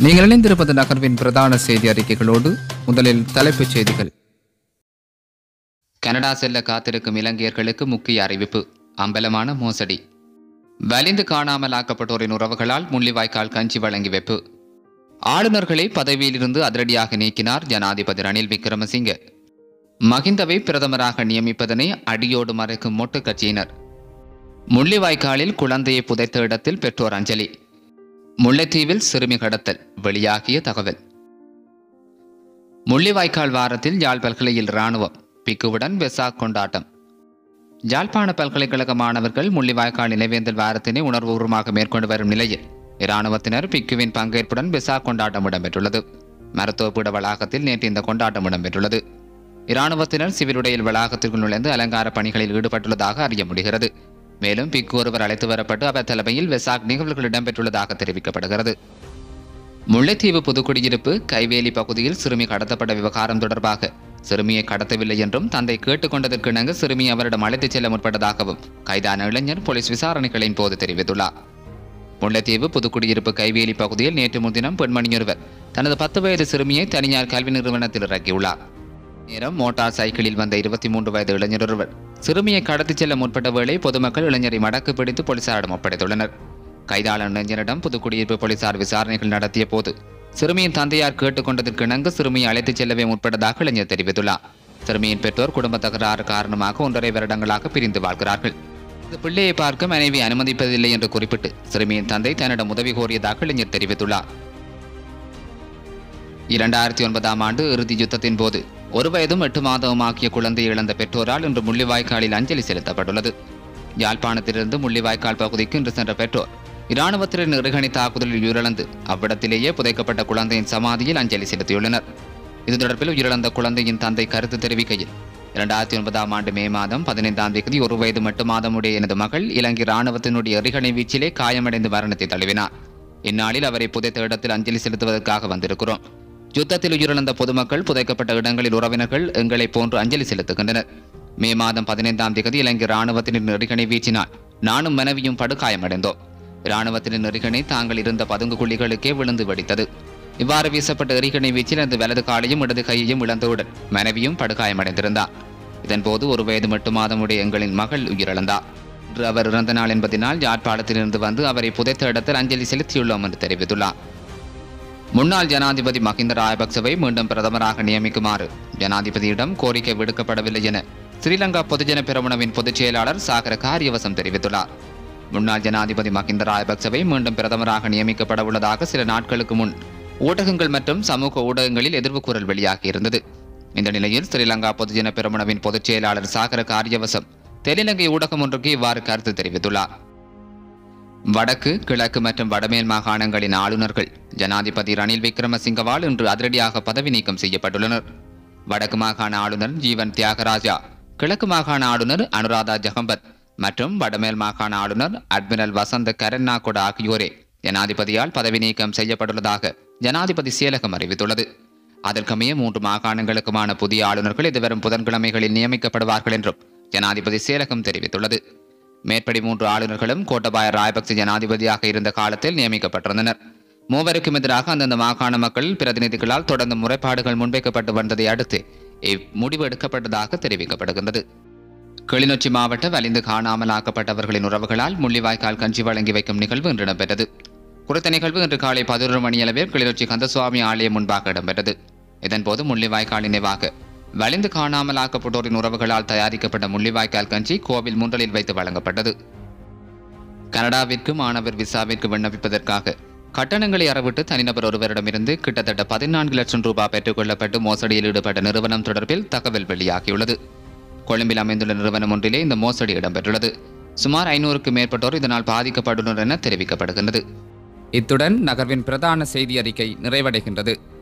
நீங்கள் இணைந்திருப்பது நகர்வின் பிரதான செய்தி அறிக்கைகளோடு முதலில் தலைப்புச் செய்திகள் கனடா செல்ல காத்திருக்கும் இலங்கையர்களுக்கு முக்கிய அறிவிப்பு அம்பலமான மோசடி வலிந்து காணாமல் ஆக்கப்பட்டோரின் உறவுகளால் முள்ளிவாய்க்கால் கஞ்சி வழங்கி வைப்பு ஆளுநர்களை பதவியிலிருந்து அதிரடியாக நீக்கினார் ஜனாதிபதி ரணில் விக்ரமசிங்க மகிந்தவை பிரதமராக நியமிப்பதனை அடியோடு மறைக்கும் மொட்டு கட்சியினர் முள்ளிவாய்க்காலில் குழந்தையை புதைத்த இடத்தில் பெற்றோர் அஞ்சலி முல்லைத்தீவில் சிறுமி கடத்தல் வெளியாகிய தகவல் முள்ளிவாய்க்கால் வாரத்தில் யாழ் பல்கலையில் இராணுவம் பிக்குவுடன் வெசாக் கொண்டாட்டம் யாழ்ப்பாண பல்கலைக்கழக மாணவர்கள் முள்ளிவாய்க்கால் நினைவேந்தல் வாரத்தினை உணர்வுபூர்வமாக மேற்கொண்டு வரும் நிலையில் இராணுவத்தினர் பிக்குவின் பங்கேற்புடன் வெசாக் கொண்டாட்டம் இடம்பெற்றுள்ளது மருத்துவப்பீட வளாகத்தில் நேற்று இந்த கொண்டாட்டம் இடம்பெற்றுள்ளது இராணுவத்தினர் சிவில் உடையில் வளாகத்திற்குள் நுழைந்து அலங்கார பணிகளில் ஈடுபட்டுள்ளதாக அறிய முடிகிறது மேலும் பிக்கு ஒருவர் அழைத்து வரப்பட்டு அவர் தலைமையில் வெசாக் நிகழ்வுகள் இடம்பெற்றுள்ளதாக தெரிவிக்கப்படுகிறது முல்லைத்தீவு புதுக்குடியிருப்பு கைவேலி பகுதியில் சிறுமி கடத்தப்பட்ட விவகாரம் தொடர்பாக சிறுமியை கடத்தவில்லை என்றும் தந்தை கேட்டுக்கொண்டதற்கு இணங்க சிறுமி அவரிடம் அழைத்துச் செல்ல முற்பட்டதாகவும் கைதான இளைஞர் போலீஸ் விசாரணைகளின் போது தெரிவித்துள்ளார் முல்லைத்தீவு புதுக்குடியிருப்பு கைவேலி பகுதியில் நேற்று முன்தினம் பெண்மணியொருவர் தனது பத்து வயது சிறுமியை தனியார் கல்வி நிறுவனத்தில் இறக்கியுள்ளார் நேரம் மோட்டார் சைக்கிளில் வந்த இருபத்தி மூன்று வயது இளைஞர் ஒருவர் சிறுமியை கடத்திச் செல்ல முற்பட்ட வேளை பொதுமக்கள் இளைஞரை மடக்கு பிடித்து போலீசாரிடம் ஒப்படைத்துள்ளனர் கைதாள இளைஞரிடம் புதுக்குடியிருப்பு போலீசார் விசாரணைகள் நடத்திய போது சிறுமியின் தந்தையார் கேட்டுக்கொண்டதற்கு இணங்க சிறுமியை அழைத்துச் செல்லவே முற்பட்டதாக இளைஞர் தெரிவித்துள்ளார் சிறுமியின் பெற்றோர் குடும்ப தகராறு காரணமாக ஒன்றரை வருடங்களாக பிரிந்து வாழ்கிறார்கள் இந்த பிள்ளையை பார்க்க மனைவி அனுமதிப்பதில்லை என்று குறிப்பிட்டு சிறுமியின் தந்தை தன்னிடம் உதவி கோரியதாக இளைஞர் தெரிவித்துள்ளார் இரண்டாயிரத்தி ஒன்பதாம் ஆண்டு இறுதி யுத்தத்தின் போது ஒரு வயதும் எட்டு மாதமுமாக்கிய குழந்தையை இழந்த பெற்றோரால் இன்று முள்ளிவாய்க்காலில் அஞ்சலி செலுத்தப்பட்டுள்ளது யாழ்ப்பாணத்திலிருந்து முள்ளிவாய்க்கால் பகுதிக்கு இன்று சென்ற பெற்றோர் இராணுவத்தினரின் இறுகணி தாக்குதலில் உயிரிழந்து அவ்விடத்திலேயே புதைக்கப்பட்ட குழந்தையின் சமாதியில் அஞ்சலி செலுத்தியுள்ளனர் இது தொடர்பில் உயிரிழந்த குழந்தையின் தந்தை கருத்து தெரிவிக்கையில் இரண்டாயிரத்தி ஒன்பதாம் ஆண்டு மே மாதம் பதினைந்தாம் தேதி ஒரு வயது மட்டு மாதமுடைய எனது மகள் இலங்கை இராணுவத்தினுடைய எறிகணை வீச்சிலே காயமடைந்து மரணத்தை தழுவினார் இந்நாளில் அவரை புதைத்த இடத்தில் அஞ்சலி செலுத்துவதற்காக வந்திருக்கிறோம் யுத்தத்தில் உயிரிழந்த பொதுமக்கள் புதைக்கப்பட்ட இடங்களில் உறவினர்கள் எங்களை போன்று அஞ்சலி செலுத்துகின்றனர் மே மாதம் பதினைந்தாம் தேதி இலங்கை இராணுவத்தினர் நெருகணை வீச்சினால் நானும் மனைவியும் படுகாயமடைந்தோம் இராணுவத்தினர் நெருகணை தாங்கள் இருந்த பதுங்கு குழிகளுக்கே விழுந்து வெடித்தது இவ்வாறு வீசப்பட்ட எறிகணை வீச்சில் அந்த வலது காலையும் இடது கையையும் இழந்தவுடன் மனைவியும் படுகாயமடைந்திருந்தார் இதன்போது ஒரு வயது மட்டு மாதமுடைய எங்களின் மகள் உயிரிழந்தார் இன்று அவர் இறந்த நாள் என்பதனால் யாழ்ப்பாணத்திலிருந்து வந்து அவரை புதைத்த இடத்தில் அஞ்சலி செலுத்தியுள்ளோம் என்று தெரிவித்துள்ளார் முன்னாள் ஜனாதிபதி மஹிந்த ராயபக்சவை மீண்டும் பிரதமராக நியமிக்குமாறு ஜனாதிபதியிடம் கோரிக்கை விடுக்கப்படவில்லை என ஸ்ரீலங்கா பொதுஜன பெரமுனவின் பொதுச் செயலாளர் சாகர காரியவசம் தெரிவித்துள்ளார் முன்னாள் ஜனாதிபதி மஹிந்த ராயபக்சவை மீண்டும் பிரதமராக நியமிக்கப்பட உள்ளதாக சில நாட்களுக்கு முன் ஊடகங்கள் மற்றும் சமூக ஊடகங்களில் எதிர்ப்பு குரல் வெளியாகியிருந்தது இந்த நிலையில் ஸ்ரீலங்கா பொதுஜன பெரமுனவின் பொதுச் செயலாளர் சாகர காரியவசம் தென்னிலங்கை ஊடகம் ஒன்றுக்கு இவ்வாறு கருத்து தெரிவித்துள்ளார் வடக்கு கிழக்கு மற்றும் வடமேல் மாகாணங்களின் ஆளுநர்கள் ஜனாதிபதி ரணில் விக்ரமசிங்கவால் இன்று அதிரடியாக பதவி நீக்கம் செய்யப்பட்டுள்ளனர் வடக்கு மாகாண ஆளுநர் ஜீவன் தியாகராஜா கிழக்கு மாகாண ஆளுநர் அனுராதா ஜெகம்பத் மற்றும் வடமேல் மாகாண ஆளுநர் அட்மிரல் வசந்த கரன்னாகொட ஆகியோரே ஜனாதிபதியால் பதவி நீக்கம் செய்யப்பட்டுள்ளதாக ஜனாதிபதி செயலகம் அறிவித்துள்ளது அதற்கமைய மூன்று மாகாணங்களுக்குமான புதிய ஆளுநர்கள் எதிர்வரும் புதன்கிழமைகளில் நியமிக்கப்படுவார்கள் என்றும் ஜனாதிபதி செயலகம் தெரிவித்துள்ளது மேற்படி மூன்று ஆளுநர்களும் கோட்டபாய ராயபக்ச ஜனாதிபதியாக இருந்த காலத்தில் நியமிக்கப்பட்டிருந்தனர் மூவருக்கும் எதிராக அந்தந்த மாகாண மக்கள் பிரதிநிதிகளால் தொடர்ந்து முறைப்பாடுகள் முன்வைக்கப்பட்டு வந்ததை அடுத்து இம்முடிவு எடுக்கப்பட்டதாக தெரிவிக்கப்படுகின்றது கிளிநொச்சி மாவட்ட வலிந்து காணாமல் ஆக்கப்பட்டவர்களின் உறவுகளால் முள்ளிவாய்க்கால் கஞ்சி வழங்கி வைக்கும் நிகழ்வு இன்று இடம்பெற்றது குறித்த நிகழ்வு இன்று காலை பதினொரு மணியளவில் கிளிநொச்சி கந்தசுவாமி ஆலயம் முன்பாக இடம்பெற்றது இதன்போது முள்ளிவாய்க்கால் நினைவாக வலிந்து காணாமல் ஆக்கப்பட்டோரின் உறவுகளால் தயாரிக்கப்பட்ட முள்ளிவாய்க்கால் கஞ்சி கோவில் முன்றலில் வைத்து வழங்கப்பட்டது கனடாவிற்கு மாணவர் விசாவிற்கு விண்ணப்பிப்பதற்காக கட்டணங்களை அறவிட்டு தனிநபர் ஒருவரிடமிருந்து கிட்டத்தட்ட பதினான்கு லட்சம் ரூபாய் பெற்றுக்கொள்ளப்பட்டு மோசடியில் ஈடுபட்ட நிறுவனம் தொடர்பில் தகவல் வெளியாகியுள்ளது கொழும்பில் அமைந்துள்ள நிறுவனம் ஒன்றிலே இந்த மோசடி இடம்பெற்றுள்ளது சுமார் ஐநூறுக்கு மேற்பட்டோர் இதனால் பாதிக்கப்பட்டுள்ளனர் என தெரிவிக்கப்படுகின்றது இத்துடன் நகர்வின் பிரதான செய்தி அறிக்கை நிறைவடைகின்றது